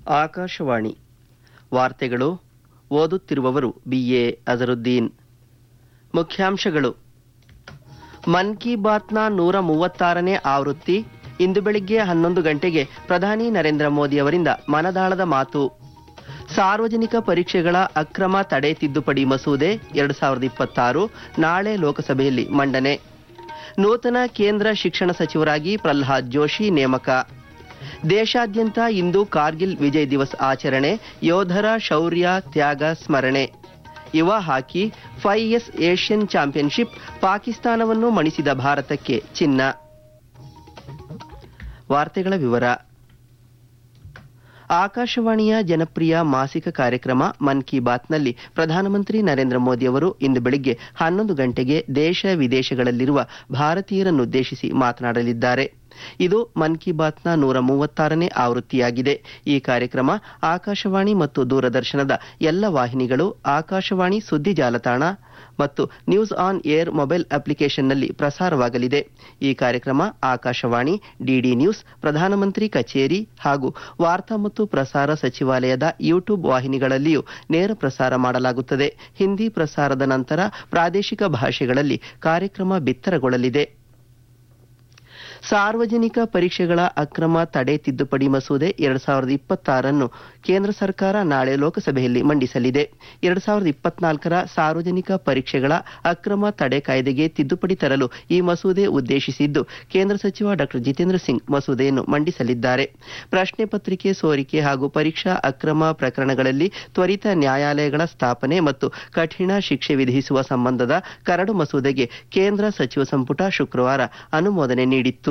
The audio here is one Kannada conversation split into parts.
ಆಕಾಶವಾಣಿ ವಾರ್ತೆಗಳು ಓದುತ್ತಿರುವವರು ಬಿಎ ಅಜರುದ್ದೀನ್ ಮುಖ್ಯಾಂಶಗಳು ಮನ್ ಕಿ ಬಾತ್ನ ನೂರ ಮೂವತ್ತಾರನೇ ಆವೃತ್ತಿ ಇಂದು ಬೆಳಿಗ್ಗೆ ಹನ್ನೊಂದು ಗಂಟೆಗೆ ಪ್ರಧಾನಿ ನರೇಂದ್ರ ಮೋದಿ ಅವರಿಂದ ಮನದಾಳದ ಮಾತು ಸಾರ್ವಜನಿಕ ಪರೀಕ್ಷೆಗಳ ಅಕ್ರಮ ತಡೆ ತಿದ್ದುಪಡಿ ಮಸೂದೆ ಎರಡು ಸಾವಿರದ ಇಪ್ಪತ್ತಾರು ನಾಳೆ ಲೋಕಸಭೆಯಲ್ಲಿ ಮಂಡನೆ ನೂತನ ಕೇಂದ್ರ ಶಿಕ್ಷಣ ಸಚಿವರಾಗಿ ಪ್ರಲ್ಹಾದ್ ಜೋಶಿ ನೇಮಕ ದೇಶಾದ್ಯಂತ ಇಂದು ಕಾರ್ಗಿಲ್ ವಿಜಯ್ ದಿವಸ್ ಆಚರಣೆ ಯೋಧರ ಶೌರ್ಯ ತ್ಯಾಗ ಸ್ಮರಣೆ ಯುವ hockey fives Asian championship ಪಾಕಿಸ್ತಾನವನ್ನು ಮಣಿಸಿದ ಭಾರತಕ್ಕೆ ಚಿನ್ನ ವಾರ್ತೆಗಳ ವಿವರ ಆಕಾಶವಾಣಿಯ ಜನಪ್ರಿಯ ಮಾಸಿಕ ಕಾರ್ಯಕ್ರಮ ಮನ್ ಕಿ ಬಾತ್ನಲ್ಲಿ ಪ್ರಧಾನಮಂತ್ರಿ ನರೇಂದ್ರ ಮೋದಿ ಅವರು ಇಂದು ಬೆಳಿಗ್ಗೆ ಹನ್ನೊಂದು ಗಂಟೆಗೆ ದೇಶ ವಿದೇಶಗಳಲ್ಲಿರುವ ಭಾರತೀಯರನ್ನುದ್ದೇಶಿಸಿ ಮಾತನಾಡಲಿದ್ದಾರೆ ಇದು ಮನ್ ಕಿ ಬಾತ್ನ ನೂರ ಮೂವತ್ತಾರನೇ ಆವೃತ್ತಿಯಾಗಿದೆ ಈ ಕಾರ್ಯಕ್ರಮ ಆಕಾಶವಾಣಿ ಮತ್ತು ದೂರದರ್ಶನದ ಎಲ್ಲ ವಾಹಿನಿಗಳು ಆಕಾಶವಾಣಿ ಸುದ್ದಿ ಜಾಲತಾಣ ಮತ್ತು ನ್ಯೂಸ್ ಆನ್ ಏರ್ ಮೊಬೈಲ್ ಅಪ್ಲಿಕೇಶನ್ನಲ್ಲಿ ಪ್ರಸಾರವಾಗಲಿದೆ ಈ ಕಾರ್ಯಕ್ರಮ ಆಕಾಶವಾಣಿ ಡಿಡಿ ನ್ಯೂಸ್ ಪ್ರಧಾನಮಂತ್ರಿ ಕಚೇರಿ ಹಾಗೂ ವಾರ್ತಾ ಮತ್ತು ಪ್ರಸಾರ ಸಚಿವಾಲಯದ ಯೂಟ್ಯೂಬ್ ವಾಹಿನಿಗಳಲ್ಲಿಯೂ ನೇರ ಪ್ರಸಾರ ಮಾಡಲಾಗುತ್ತದೆ ಹಿಂದಿ ಪ್ರಸಾರದ ನಂತರ ಪ್ರಾದೇಶಿಕ ಭಾಷೆಗಳಲ್ಲಿ ಕಾರ್ಯಕ್ರಮ ಬಿತ್ತರಗೊಳ್ಳಲಿದೆ ಸಾರ್ವಜನಿಕ ಪರೀಕ್ಷೆಗಳ ಅಕ್ರಮ ತಡೆ ತಿದ್ದುಪಡಿ ಮಸೂದೆ ಎರಡ್ ಸಾವಿರದ ಇಪ್ಪತ್ತಾರನ್ನು ಕೇಂದ್ರ ಸರ್ಕಾರ ನಾಳೆ ಲೋಕಸಭೆಯಲ್ಲಿ ಮಂಡಿಸಲಿದೆ ಎರಡ್ ಸಾವಿರದ ಇಪ್ಪತ್ನಾಲ್ಕರ ಸಾರ್ವಜನಿಕ ಪರೀಕ್ಷೆಗಳ ಅಕ್ರಮ ತಡೆ ಕಾಯ್ದೆಗೆ ತಿದ್ದುಪಡಿ ತರಲು ಈ ಮಸೂದೆ ಉದ್ದೇಶಿಸಿದ್ದು ಕೇಂದ್ರ ಸಚಿವ ಡಾ ಜಿತೇಂದ್ರ ಸಿಂಗ್ ಮಸೂದೆಯನ್ನು ಮಂಡಿಸಲಿದ್ದಾರೆ ಪ್ರಶ್ನೆ ಪತ್ರಿಕೆ ಸೋರಿಕೆ ಹಾಗೂ ಪರೀಕ್ಷಾ ಅಕ್ರಮ ಪ್ರಕರಣಗಳಲ್ಲಿ ತ್ವರಿತ ನ್ಯಾಯಾಲಯಗಳ ಸ್ಥಾಪನೆ ಮತ್ತು ಕಠಿಣ ಶಿಕ್ಷೆ ವಿಧಿಸುವ ಸಂಬಂಧದ ಕರಡು ಮಸೂದೆಗೆ ಕೇಂದ್ರ ಸಚಿವ ಸಂಪುಟ ಶುಕ್ರವಾರ ಅನುಮೋದನೆ ನೀಡಿತ್ತು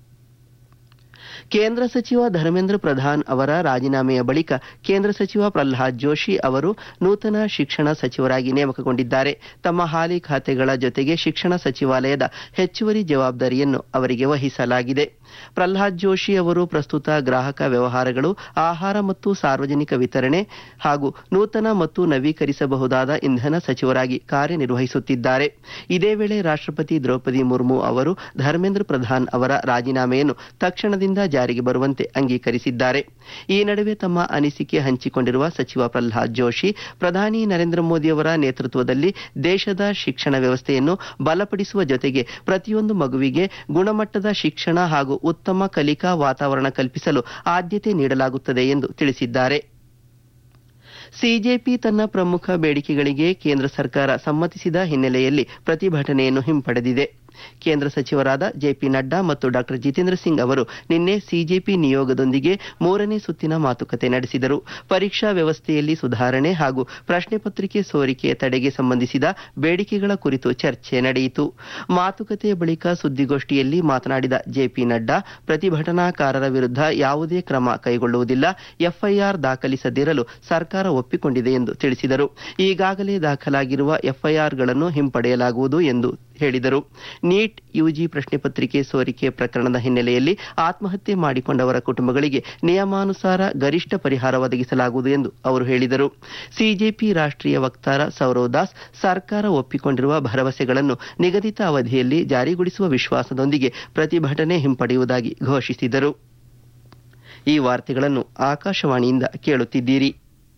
ಕೇಂದ್ರ ಸಚಿವ ಧರ್ಮೇಂದ್ರ ಪ್ರಧಾನ್ ಅವರ ರಾಜೀನಾಮೆಯ ಬಳಿಕ ಕೇಂದ್ರ ಸಚಿವ ಪ್ರಲ್ಹಾದ್ ಜೋಶಿ ಅವರು ನೂತನ ಶಿಕ್ಷಣ ಸಚಿವರಾಗಿ ನೇಮಕಗೊಂಡಿದ್ದಾರೆ ತಮ್ಮ ಹಾಲಿ ಖಾತೆಗಳ ಜೊತೆಗೆ ಶಿಕ್ಷಣ ಸಚಿವಾಲಯದ ಹೆಚ್ಚುವರಿ ಜವಾಬ್ದಾರಿಯನ್ನು ಅವರಿಗೆ ವಹಿಸಲಾಗಿದೆ ಪ್ರಲ್ಹಾದ್ ಜೋಶಿ ಅವರು ಪ್ರಸ್ತುತ ಗ್ರಾಹಕ ವ್ಯವಹಾರಗಳು ಆಹಾರ ಮತ್ತು ಸಾರ್ವಜನಿಕ ವಿತರಣೆ ಹಾಗೂ ನೂತನ ಮತ್ತು ನವೀಕರಿಸಬಹುದಾದ ಇಂಧನ ಸಚಿವರಾಗಿ ಕಾರ್ಯನಿರ್ವಹಿಸುತ್ತಿದ್ದಾರೆ ಇದೇ ವೇಳೆ ರಾಷ್ಟ್ರಪತಿ ದ್ರೌಪದಿ ಮುರ್ಮು ಅವರು ಧರ್ಮೇಂದ್ರ ಪ್ರಧಾನ್ ಅವರ ರಾಜೀನಾಮೆಯನ್ನು ತಕ್ಷಣದಿಂದ ಜಾರಿಗೆ ಬರುವಂತೆ ಅಂಗೀಕರಿಸಿದ್ದಾರೆ ಈ ನಡುವೆ ತಮ್ಮ ಅನಿಸಿಕೆ ಹಂಚಿಕೊಂಡಿರುವ ಸಚಿವ ಪ್ರಲ್ಹಾದ್ ಜೋಶಿ ಪ್ರಧಾನಿ ನರೇಂದ್ರ ಮೋದಿ ಅವರ ನೇತೃತ್ವದಲ್ಲಿ ದೇಶದ ಶಿಕ್ಷಣ ವ್ಯವಸ್ಥೆಯನ್ನು ಬಲಪಡಿಸುವ ಜೊತೆಗೆ ಪ್ರತಿಯೊಂದು ಮಗುವಿಗೆ ಗುಣಮಟ್ಟದ ಶಿಕ್ಷಣ ಹಾಗೂ ಉತ್ತಮ ಕಲಿಕಾ ವಾತಾವರಣ ಕಲ್ಪಿಸಲು ಆದ್ಯತೆ ನೀಡಲಾಗುತ್ತದೆ ಎಂದು ತಿಳಿಸಿದ್ದಾರೆ ಸಿಜೆಪಿ ತನ್ನ ಪ್ರಮುಖ ಬೇಡಿಕೆಗಳಿಗೆ ಕೇಂದ್ರ ಸರ್ಕಾರ ಸಮ್ಮತಿಸಿದ ಹಿನ್ನೆಲೆಯಲ್ಲಿ ಪ್ರತಿಭಟನೆಯನ್ನು ಹಿಂಪಡೆದಿದೆ ಕೇಂದ್ರ ಸಚಿವರಾದ ಜೆಪಿ ನಡ್ಡಾ ಮತ್ತು ಡಾ ಜಿತೇಂದ್ರ ಸಿಂಗ್ ಅವರು ನಿನ್ನೆ ಸಿಜೆಪಿ ನಿಯೋಗದೊಂದಿಗೆ ಮೂರನೇ ಸುತ್ತಿನ ಮಾತುಕತೆ ನಡೆಸಿದರು ಪರೀಕ್ಷಾ ವ್ಯವಸ್ಥೆಯಲ್ಲಿ ಸುಧಾರಣೆ ಹಾಗೂ ಪ್ರಶ್ನೆ ಪತ್ರಿಕೆ ಸೋರಿಕೆ ತಡೆಗೆ ಸಂಬಂಧಿಸಿದ ಬೇಡಿಕೆಗಳ ಕುರಿತು ಚರ್ಚೆ ನಡೆಯಿತು ಮಾತುಕತೆಯ ಬಳಿಕ ಸುದ್ದಿಗೋಷ್ಠಿಯಲ್ಲಿ ಮಾತನಾಡಿದ ಜೆಪಿ ನಡ್ಡಾ ಪ್ರತಿಭಟನಾಕಾರರ ವಿರುದ್ಧ ಯಾವುದೇ ಕ್ರಮ ಕೈಗೊಳ್ಳುವುದಿಲ್ಲ ಎಫ್ಐಆರ್ ದಾಖಲಿಸದಿರಲು ಸರ್ಕಾರ ಒಪ್ಪಿಕೊಂಡಿದೆ ಎಂದು ತಿಳಿಸಿದರು ಈಗಾಗಲೇ ದಾಖಲಾಗಿರುವ ಎಫ್ಐಆರ್ಗಳನ್ನು ಹಿಂಪಡೆಯಲಾಗುವುದು ಎಂದು ಹೇಳಿದರು ನೀಟ್ ಯುಜಿ ಪ್ರಶ್ನೆ ಪತ್ರಿಕೆ ಸೋರಿಕೆ ಪ್ರಕರಣದ ಹಿನ್ನೆಲೆಯಲ್ಲಿ ಆತ್ಮಹತ್ಯೆ ಮಾಡಿಕೊಂಡವರ ಕುಟುಂಬಗಳಿಗೆ ನಿಯಮಾನುಸಾರ ಗರಿಷ್ಠ ಪರಿಹಾರ ಒದಗಿಸಲಾಗುವುದು ಎಂದು ಅವರು ಹೇಳಿದರು ಸಿಜೆಪಿ ರಾಷ್ಟ್ರೀಯ ವಕ್ತಾರ ಸೌರವ್ ದಾಸ್ ಸರ್ಕಾರ ಒಪ್ಪಿಕೊಂಡಿರುವ ಭರವಸೆಗಳನ್ನು ನಿಗದಿತ ಅವಧಿಯಲ್ಲಿ ಜಾರಿಗೊಳಿಸುವ ವಿಶ್ವಾಸದೊಂದಿಗೆ ಪ್ರತಿಭಟನೆ ಹಿಂಪಡೆಯುವುದಾಗಿ ಘೋಷಿಸಿದರು ಈ ವಾರ್ತೆಗಳನ್ನು ಆಕಾಶವಾಣಿಯಿಂದ ಕೇಳುತ್ತಿದ್ದೀರಿ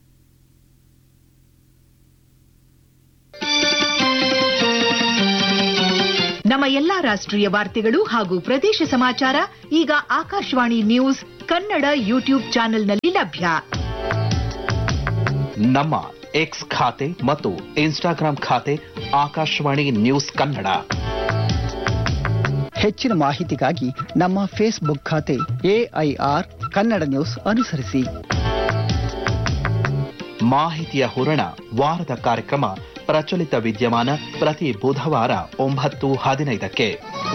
ನಮ್ಮ ಎಲ್ಲಾ ರಾಷ್ಟ್ರೀಯ ವಾರ್ತೆಗಳು ಹಾಗೂ ಪ್ರದೇಶ ಸಮಾಚಾರ ಈಗ ಆಕಾಶವಾಣಿ ನ್ಯೂಸ್ ಕನ್ನಡ ಯೂಟ್ಯೂಬ್ ಚಾನೆಲ್ನಲ್ಲಿ ಲಭ್ಯ ನಮ್ಮ ಎಕ್ಸ್ ಖಾತೆ ಮತ್ತು ಇನ್ಸ್ಟಾಗ್ರಾಂ ಖಾತೆ ಆಕಾಶವಾಣಿ ನ್ಯೂಸ್ ಕನ್ನಡ ಹೆಚ್ಚಿನ ಮಾಹಿತಿಗಾಗಿ ನಮ್ಮ ಫೇಸ್ಬುಕ್ ಖಾತೆ ಎಐಆರ್ ಕನ್ನಡ ನ್ಯೂಸ್ ಅನುಸರಿಸಿ ಮಾಹಿತಿಯ ಹೂರಣ ವಾರದ ಕಾರ್ಯಕ್ರಮ ಪ್ರಚಲಿತ ವಿದ್ಯಮಾನ ಪ್ರತಿ ಬುಧವಾರ ಒಂಬತ್ತು ಹದಿನೈದಕ್ಕೆ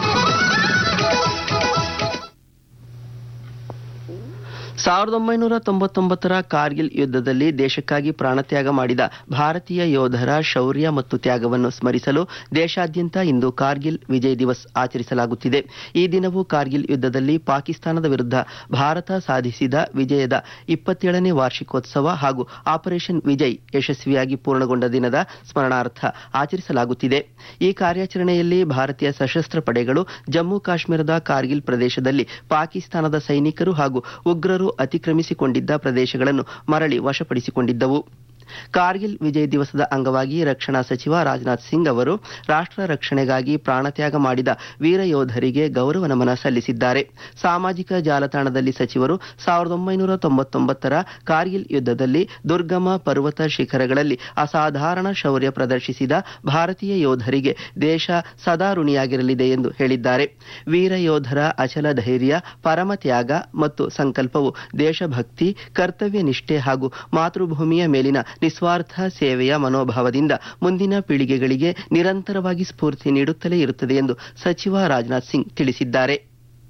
ಸಾವಿರದ ಒಂಬೈನೂರ ತೊಂಬತ್ತೊಂಬತ್ತರ ಕಾರ್ಗಿಲ್ ಯುದ್ಧದಲ್ಲಿ ದೇಶಕ್ಕಾಗಿ ಪ್ರಾಣತ್ಯಾಗ ಮಾಡಿದ ಭಾರತೀಯ ಯೋಧರ ಶೌರ್ಯ ಮತ್ತು ತ್ಯಾಗವನ್ನು ಸ್ಮರಿಸಲು ದೇಶಾದ್ಯಂತ ಇಂದು ಕಾರ್ಗಿಲ್ ವಿಜಯ್ ದಿವಸ್ ಆಚರಿಸಲಾಗುತ್ತಿದೆ ಈ ದಿನವು ಕಾರ್ಗಿಲ್ ಯುದ್ಧದಲ್ಲಿ ಪಾಕಿಸ್ತಾನದ ವಿರುದ್ಧ ಭಾರತ ಸಾಧಿಸಿದ ವಿಜಯದ ಇಪ್ಪತ್ತೇಳನೇ ವಾರ್ಷಿಕೋತ್ಸವ ಹಾಗೂ ಆಪರೇಷನ್ ವಿಜಯ್ ಯಶಸ್ವಿಯಾಗಿ ಪೂರ್ಣಗೊಂಡ ದಿನದ ಸ್ಮರಣಾರ್ಥ ಆಚರಿಸಲಾಗುತ್ತಿದೆ ಈ ಕಾರ್ಯಾಚರಣೆಯಲ್ಲಿ ಭಾರತೀಯ ಸಶಸ್ತ್ರ ಪಡೆಗಳು ಜಮ್ಮು ಕಾಶ್ಮೀರದ ಕಾರ್ಗಿಲ್ ಪ್ರದೇಶದಲ್ಲಿ ಪಾಕಿಸ್ತಾನದ ಸೈನಿಕರು ಹಾಗೂ ಉಗ್ರರು ಉಗ್ರರು ಅತಿಕ್ರಮಿಸಿಕೊಂಡಿದ್ದ ಪ್ರದೇಶಗಳನ್ನು ಮರಳಿ ವಶಪಡಿಸಿಕೊಂಡಿದ್ದವು ಕಾರ್ಗಿಲ್ ವಿಜಯ್ ದಿವಸದ ಅಂಗವಾಗಿ ರಕ್ಷಣಾ ಸಚಿವ ರಾಜನಾಥ್ ಸಿಂಗ್ ಅವರು ರಾಷ್ಟ್ರ ರಕ್ಷಣೆಗಾಗಿ ಪ್ರಾಣತ್ಯಾಗ ಮಾಡಿದ ವೀರ ಯೋಧರಿಗೆ ಗೌರವ ನಮನ ಸಲ್ಲಿಸಿದ್ದಾರೆ ಸಾಮಾಜಿಕ ಜಾಲತಾಣದಲ್ಲಿ ಸಚಿವರು ಸಾವಿರದ ಒಂಬೈನೂರ ತೊಂಬತ್ತೊಂಬತ್ತರ ಕಾರ್ಗಿಲ್ ಯುದ್ಧದಲ್ಲಿ ದುರ್ಗಮ ಪರ್ವತ ಶಿಖರಗಳಲ್ಲಿ ಅಸಾಧಾರಣ ಶೌರ್ಯ ಪ್ರದರ್ಶಿಸಿದ ಭಾರತೀಯ ಯೋಧರಿಗೆ ದೇಶ ಸದಾ ಋಣಿಯಾಗಿರಲಿದೆ ಎಂದು ಹೇಳಿದ್ದಾರೆ ವೀರ ಯೋಧರ ಅಚಲ ಧೈರ್ಯ ಪರಮ ತ್ಯಾಗ ಮತ್ತು ಸಂಕಲ್ಪವು ದೇಶಭಕ್ತಿ ಕರ್ತವ್ಯ ನಿಷ್ಠೆ ಹಾಗೂ ಮಾತೃಭೂಮಿಯ ಮೇಲಿನ ನಿಸ್ವಾರ್ಥ ಸೇವೆಯ ಮನೋಭಾವದಿಂದ ಮುಂದಿನ ಪೀಳಿಗೆಗಳಿಗೆ ನಿರಂತರವಾಗಿ ಸ್ಫೂರ್ತಿ ನೀಡುತ್ತಲೇ ಇರುತ್ತದೆ ಎಂದು ಸಚಿವ ರಾಜನಾಥ್ ಸಿಂಗ್ ತಿಳಿಸಿದ್ದಾರೆ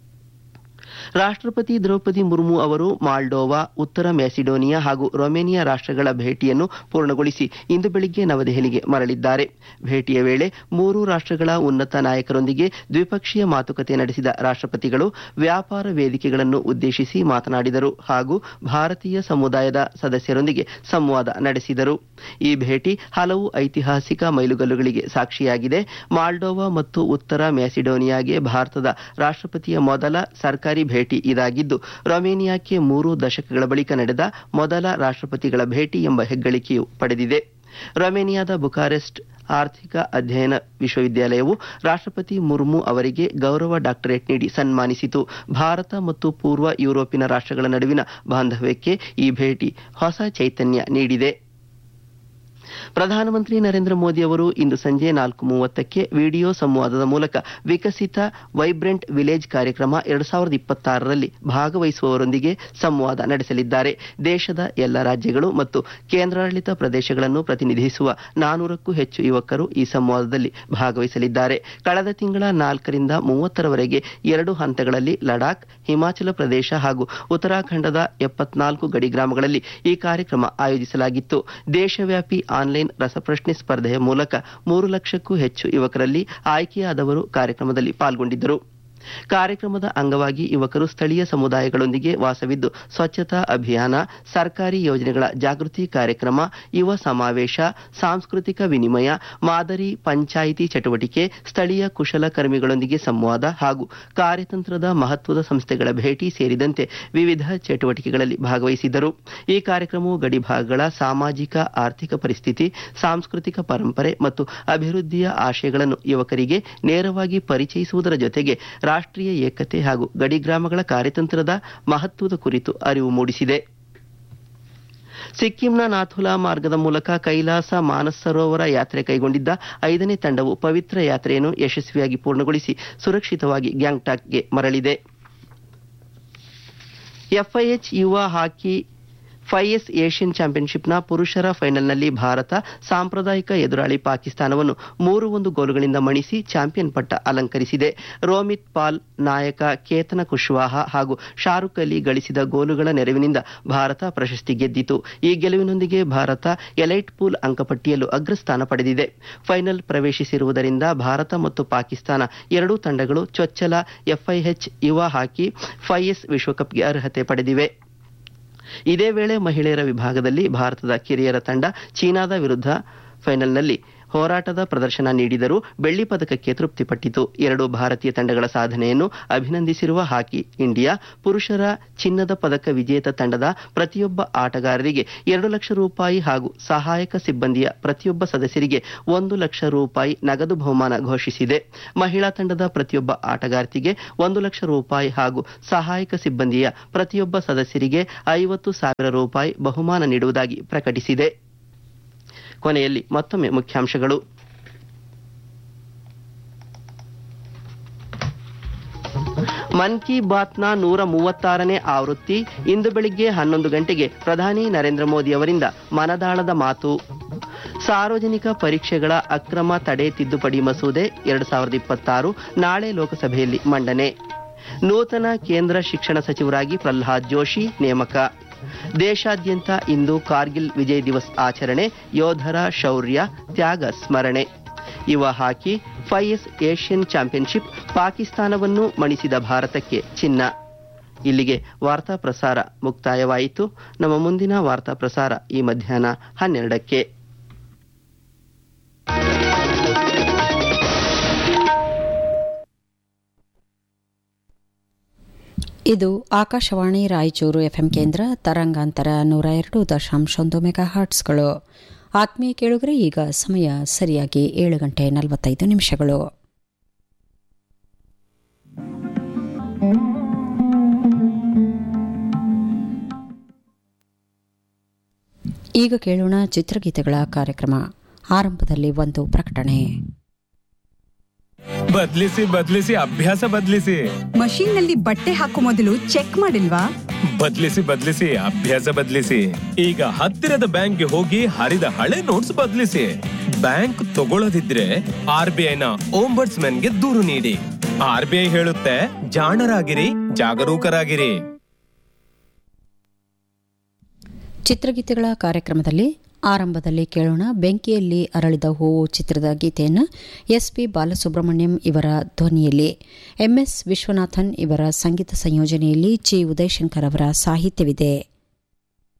ರಾಷ್ಟ್ರಪತಿ ದ್ರೌಪದಿ ಮುರ್ಮು ಅವರು ಮಾಲ್ಡೋವಾ ಉತ್ತರ ಮ್ಯಾಸಿಡೋನಿಯಾ ಹಾಗೂ ರೊಮೇನಿಯಾ ರಾಷ್ಟ್ರಗಳ ಭೇಟಿಯನ್ನು ಪೂರ್ಣಗೊಳಿಸಿ ಇಂದು ಬೆಳಿಗ್ಗೆ ನವದೆಹಲಿಗೆ ಮರಳಿದ್ದಾರೆ ಭೇಟಿಯ ವೇಳೆ ಮೂರು ರಾಷ್ಟ್ರಗಳ ಉನ್ನತ ನಾಯಕರೊಂದಿಗೆ ದ್ವಿಪಕ್ಷೀಯ ಮಾತುಕತೆ ನಡೆಸಿದ ರಾಷ್ಟ್ರಪತಿಗಳು ವ್ಯಾಪಾರ ವೇದಿಕೆಗಳನ್ನು ಉದ್ದೇಶಿಸಿ ಮಾತನಾಡಿದರು ಹಾಗೂ ಭಾರತೀಯ ಸಮುದಾಯದ ಸದಸ್ಯರೊಂದಿಗೆ ಸಂವಾದ ನಡೆಸಿದರು ಈ ಭೇಟಿ ಹಲವು ಐತಿಹಾಸಿಕ ಮೈಲುಗಲ್ಲುಗಳಿಗೆ ಸಾಕ್ಷಿಯಾಗಿದೆ ಮಾಲ್ಡೋವಾ ಮತ್ತು ಉತ್ತರ ಮ್ಯಾಸಿಡೋನಿಯಾಗೆ ಭಾರತದ ರಾಷ್ಟ್ರಪತಿಯ ಮೊದಲ ಸರ್ಕಾರಿ ಭೇಟಿ ಇದಾಗಿದ್ದು ರೊಮೇನಿಯಾಕ್ಕೆ ಮೂರು ದಶಕಗಳ ಬಳಿಕ ನಡೆದ ಮೊದಲ ರಾಷ್ಟ್ರಪತಿಗಳ ಭೇಟಿ ಎಂಬ ಹೆಗ್ಗಳಿಕೆಯು ಪಡೆದಿದೆ ರೊಮೇನಿಯಾದ ಬುಕಾರೆಸ್ಟ್ ಆರ್ಥಿಕ ಅಧ್ಯಯನ ವಿಶ್ವವಿದ್ಯಾಲಯವು ರಾಷ್ಟ್ರಪತಿ ಮುರ್ಮು ಅವರಿಗೆ ಗೌರವ ಡಾಕ್ಟರೇಟ್ ನೀಡಿ ಸನ್ಮಾನಿಸಿತು ಭಾರತ ಮತ್ತು ಪೂರ್ವ ಯುರೋಪಿನ ರಾಷ್ಟ್ರಗಳ ನಡುವಿನ ಬಾಂಧವ್ಯಕ್ಕೆ ಈ ಭೇಟಿ ಹೊಸ ಚೈತನ್ಯ ನೀಡಿದೆ ಪ್ರಧಾನಮಂತ್ರಿ ನರೇಂದ್ರ ಮೋದಿ ಅವರು ಇಂದು ಸಂಜೆ ನಾಲ್ಕು ಮೂವತ್ತಕ್ಕೆ ವಿಡಿಯೋ ಸಂವಾದದ ಮೂಲಕ ವಿಕಸಿತ ವೈಬ್ರೆಂಟ್ ವಿಲೇಜ್ ಕಾರ್ಯಕ್ರಮ ಎರಡು ಸಾವಿರದ ಇಪ್ಪತ್ತಾರರಲ್ಲಿ ಭಾಗವಹಿಸುವವರೊಂದಿಗೆ ಸಂವಾದ ನಡೆಸಲಿದ್ದಾರೆ ದೇಶದ ಎಲ್ಲ ರಾಜ್ಯಗಳು ಮತ್ತು ಕೇಂದ್ರಾಡಳಿತ ಪ್ರದೇಶಗಳನ್ನು ಪ್ರತಿನಿಧಿಸುವ ನಾನೂರಕ್ಕೂ ಹೆಚ್ಚು ಯುವಕರು ಈ ಸಂವಾದದಲ್ಲಿ ಭಾಗವಹಿಸಲಿದ್ದಾರೆ ಕಳೆದ ತಿಂಗಳ ನಾಲ್ಕರಿಂದ ಮೂವತ್ತರವರೆಗೆ ಎರಡು ಹಂತಗಳಲ್ಲಿ ಲಡಾಖ್ ಹಿಮಾಚಲ ಪ್ರದೇಶ ಹಾಗೂ ಉತ್ತರಾಖಂಡದ ಎಪ್ಪತ್ನಾಲ್ಕು ಗಡಿ ಗ್ರಾಮಗಳಲ್ಲಿ ಈ ಕಾರ್ಯಕ್ರಮ ಆಯೋಜಿಸಲಾಗಿತ್ತು ದೇಶವ್ಯಾಪಿ ಆನ್ಲೈನ್ ರಸಪ್ರಶ್ನೆ ಸ್ಪರ್ಧೆಯ ಮೂಲಕ ಮೂರು ಲಕ್ಷಕ್ಕೂ ಹೆಚ್ಚು ಯುವಕರಲ್ಲಿ ಆಯ್ಕೆಯಾದವರು ಕಾರ್ಯಕ್ರಮದಲ್ಲಿ ಪಾಲ್ಗೊಂಡಿದ್ದರು ಕಾರ್ಯಕ್ರಮದ ಅಂಗವಾಗಿ ಯುವಕರು ಸ್ಥಳೀಯ ಸಮುದಾಯಗಳೊಂದಿಗೆ ವಾಸವಿದ್ದು ಸ್ವಚ್ಛತಾ ಅಭಿಯಾನ ಸರ್ಕಾರಿ ಯೋಜನೆಗಳ ಜಾಗೃತಿ ಕಾರ್ಯಕ್ರಮ ಯುವ ಸಮಾವೇಶ ಸಾಂಸ್ಕೃತಿಕ ವಿನಿಮಯ ಮಾದರಿ ಪಂಚಾಯಿತಿ ಚಟುವಟಿಕೆ ಸ್ಥಳೀಯ ಕುಶಲಕರ್ಮಿಗಳೊಂದಿಗೆ ಸಂವಾದ ಹಾಗೂ ಕಾರ್ಯತಂತ್ರದ ಮಹತ್ವದ ಸಂಸ್ಥೆಗಳ ಭೇಟಿ ಸೇರಿದಂತೆ ವಿವಿಧ ಚಟುವಟಿಕೆಗಳಲ್ಲಿ ಭಾಗವಹಿಸಿದ್ದರು ಈ ಕಾರ್ಯಕ್ರಮವು ಗಡಿಭಾಗಗಳ ಸಾಮಾಜಿಕ ಆರ್ಥಿಕ ಪರಿಸ್ಥಿತಿ ಸಾಂಸ್ಕೃತಿಕ ಪರಂಪರೆ ಮತ್ತು ಅಭಿವೃದ್ಧಿಯ ಆಶಯಗಳನ್ನು ಯುವಕರಿಗೆ ನೇರವಾಗಿ ಪರಿಚಯಿಸುವುದರ ಜೊತೆಗೆ ರಾಷ್ಟ್ರೀಯ ಏಕತೆ ಹಾಗೂ ಗಡಿ ಗ್ರಾಮಗಳ ಕಾರ್ಯತಂತ್ರದ ಮಹತ್ವದ ಕುರಿತು ಅರಿವು ಮೂಡಿಸಿದೆ ಸಿಕ್ಕಿಂನ ನಾಥುಲಾ ಮಾರ್ಗದ ಮೂಲಕ ಕೈಲಾಸ ಮಾನಸ್ ಸರೋವರ ಯಾತ್ರೆ ಕೈಗೊಂಡಿದ್ದ ಐದನೇ ತಂಡವು ಪವಿತ್ರ ಯಾತ್ರೆಯನ್ನು ಯಶಸ್ವಿಯಾಗಿ ಪೂರ್ಣಗೊಳಿಸಿ ಸುರಕ್ಷಿತವಾಗಿ ಗ್ಯಾಂಗ್ಟಾಕ್ಗೆ ಮರಳಿದೆ ಎಫ್ಐಎಚ್ ಯುವ ಹಾಕಿ ಫೈಎಸ್ ಏಷ್ಯನ್ ಚಾಂಪಿಯನ್ಶಿಪ್ನ ಪುರುಷರ ಫೈನಲ್ನಲ್ಲಿ ಭಾರತ ಸಾಂಪ್ರದಾಯಿಕ ಎದುರಾಳಿ ಪಾಕಿಸ್ತಾನವನ್ನು ಮೂರು ಒಂದು ಗೋಲುಗಳಿಂದ ಮಣಿಸಿ ಚಾಂಪಿಯನ್ ಪಟ್ಟ ಅಲಂಕರಿಸಿದೆ ರೋಮಿತ್ ಪಾಲ್ ನಾಯಕ ಕೇತನ ಕುಶ್ವಾಹ ಹಾಗೂ ಶಾರುಖ್ ಅಲಿ ಗಳಿಸಿದ ಗೋಲುಗಳ ನೆರವಿನಿಂದ ಭಾರತ ಪ್ರಶಸ್ತಿ ಗೆದ್ದಿತು ಈ ಗೆಲುವಿನೊಂದಿಗೆ ಭಾರತ ಎಲೈಟ್ ಪೂಲ್ ಅಂಕಪಟ್ಟಿಯಲ್ಲೂ ಅಗ್ರಸ್ಥಾನ ಪಡೆದಿದೆ ಫೈನಲ್ ಪ್ರವೇಶಿಸಿರುವುದರಿಂದ ಭಾರತ ಮತ್ತು ಪಾಕಿಸ್ತಾನ ಎರಡೂ ತಂಡಗಳು ಚೊಚ್ಚಲ ಎಫ್ಐಎಚ್ ಯುವ ಹಾಕಿ ಫೈಎಸ್ ವಿಶ್ವಕಪ್ಗೆ ಅರ್ಹತೆ ಪಡೆದಿವೆ ಇದೇ ವೇಳೆ ಮಹಿಳೆಯರ ವಿಭಾಗದಲ್ಲಿ ಭಾರತದ ಕಿರಿಯರ ತಂಡ ಚೀನಾದ ವಿರುದ್ಧ ಫೈನಲ್ನಲ್ಲಿ ಹೋರಾಟದ ಪ್ರದರ್ಶನ ನೀಡಿದರೂ ಬೆಳ್ಳಿ ಪದಕಕ್ಕೆ ತೃಪ್ತಿಪಟ್ಟಿತು ಎರಡು ಭಾರತೀಯ ತಂಡಗಳ ಸಾಧನೆಯನ್ನು ಅಭಿನಂದಿಸಿರುವ ಹಾಕಿ ಇಂಡಿಯಾ ಪುರುಷರ ಚಿನ್ನದ ಪದಕ ವಿಜೇತ ತಂಡದ ಪ್ರತಿಯೊಬ್ಬ ಆಟಗಾರರಿಗೆ ಎರಡು ಲಕ್ಷ ರೂಪಾಯಿ ಹಾಗೂ ಸಹಾಯಕ ಸಿಬ್ಬಂದಿಯ ಪ್ರತಿಯೊಬ್ಬ ಸದಸ್ಯರಿಗೆ ಒಂದು ಲಕ್ಷ ರೂಪಾಯಿ ನಗದು ಬಹುಮಾನ ಘೋಷಿಸಿದೆ ಮಹಿಳಾ ತಂಡದ ಪ್ರತಿಯೊಬ್ಬ ಆಟಗಾರ್ತಿಗೆ ಒಂದು ಲಕ್ಷ ರೂಪಾಯಿ ಹಾಗೂ ಸಹಾಯಕ ಸಿಬ್ಬಂದಿಯ ಪ್ರತಿಯೊಬ್ಬ ಸದಸ್ಯರಿಗೆ ಐವತ್ತು ಸಾವಿರ ರೂಪಾಯಿ ಬಹುಮಾನ ನೀಡುವುದಾಗಿ ಪ್ರಕಟಿಸಿದೆ ಕೊನೆಯಲ್ಲಿ ಮತ್ತೊಮ್ಮೆ ಮುಖ್ಯಾಂಶಗಳು ಮನ್ ಕಿ ಬಾತ್ನ ನೂರ ಮೂವತ್ತಾರನೇ ಆವೃತ್ತಿ ಇಂದು ಬೆಳಿಗ್ಗೆ ಹನ್ನೊಂದು ಗಂಟೆಗೆ ಪ್ರಧಾನಿ ನರೇಂದ್ರ ಮೋದಿ ಅವರಿಂದ ಮನದಾಳದ ಮಾತು ಸಾರ್ವಜನಿಕ ಪರೀಕ್ಷೆಗಳ ಅಕ್ರಮ ತಡೆ ತಿದ್ದುಪಡಿ ಮಸೂದೆ ಎರಡು ಸಾವಿರದ ಇಪ್ಪತ್ತಾರು ನಾಳೆ ಲೋಕಸಭೆಯಲ್ಲಿ ಮಂಡನೆ ನೂತನ ಕೇಂದ್ರ ಶಿಕ್ಷಣ ಸಚಿವರಾಗಿ ಪ್ರಹ್ಲಾದ್ ಜೋಶಿ ನೇಮಕ ದೇಶಾದ್ಯಂತ ಇಂದು ಕಾರ್ಗಿಲ್ ವಿಜಯ್ ದಿವಸ್ ಆಚರಣೆ ಯೋಧರ ಶೌರ್ಯ ತ್ಯಾಗ ಸ್ಮರಣೆ ಯುವ ಹಾಕಿ ಫೈಎಸ್ ಏಷ್ಯನ್ ಚಾಂಪಿಯನ್ಶಿಪ್ ಪಾಕಿಸ್ತಾನವನ್ನು ಮಣಿಸಿದ ಭಾರತಕ್ಕೆ ಚಿನ್ನ ಇಲ್ಲಿಗೆ ವಾರ್ತಾ ಪ್ರಸಾರ ಮುಕ್ತಾಯವಾಯಿತು ನಮ್ಮ ಮುಂದಿನ ವಾರ್ತಾ ಪ್ರಸಾರ ಈ ಮಧ್ಯಾಹ್ನ ಹನ್ನೆರಡಕ್ಕೆ ಇದು ಆಕಾಶವಾಣಿ ರಾಯಚೂರು ಎಫ್ಎಂ ಕೇಂದ್ರ ತರಂಗಾಂತರ ನೂರ ಎರಡು ದಶಾಂಶ ಒಂದು ಮೆಗಾ ಹಾರ್ಟ್ಸ್ಗಳು ಆತ್ಮೀಯ ಕೇಳುಗರೆ ಈಗ ಸಮಯ ಸರಿಯಾಗಿ ಏಳು ಗಂಟೆ ನಲವತ್ತೈದು ನಿಮಿಷಗಳು ಈಗ ಕೇಳೋಣ ಚಿತ್ರಗೀತೆಗಳ ಕಾರ್ಯಕ್ರಮ ಆರಂಭದಲ್ಲಿ ಒಂದು ಪ್ರಕಟಣೆ ಬದ್ಲಿಸಿ ಬದ್ಲಿಸಿ ಅಭ್ಯಾಸ ಬದ್ಲಿಸಿ ಮಷೀನ್ ನಲ್ಲಿ ಬಟ್ಟೆ ಹಾಕೋ ಮೊದಲು ಚೆಕ್ ಮಾಡಿಲ್ವಾ ಬದ್ಲಿಸಿ ಬದ್ಲಿಸಿ ಅಭ್ಯಾಸ ಬದ್ಲಿಸಿ ಈಗ ಹತ್ತಿರದ ಬ್ಯಾಂಕ್ಗೆ ಹೋಗಿ ಹರಿದ ಹಳೆ ನೋಟ್ಸ್ ಬದ್ಲಿಸಿ ಬ್ಯಾಂಕ್ ತಗೊಳ್ಳದಿದ್ರೆ ಆರ್ ಬಿ ಐನ ಓಂಬರ್ಟ್ಸ್ ಗೆ ದೂರು ನೀಡಿ ಆರ್ ಬಿ ಐ ಹೇಳುತ್ತೆ ಜಾಣರಾಗಿರಿ ಜಾಗರೂಕರಾಗಿರಿ ಚಿತ್ರಗೀತೆಗಳ ಕಾರ್ಯಕ್ರಮದಲ್ಲಿ ಆರಂಭದಲ್ಲಿ ಕೇಳೋಣ ಬೆಂಕಿಯಲ್ಲಿ ಅರಳಿದ ಹೂವು ಚಿತ್ರದ ಗೀತೆಯನ್ನು ಎಸ್ಪಿ ಬಾಲಸುಬ್ರಹ್ಮಣ್ಯಂ ಇವರ ಧ್ವನಿಯಲ್ಲಿ ಎಂಎಸ್ ವಿಶ್ವನಾಥನ್ ಇವರ ಸಂಗೀತ ಸಂಯೋಜನೆಯಲ್ಲಿ ಜಿ ಉದಯಶಂಕರ್ ಅವರ ಸಾಹಿತ್ಯವಿದೆ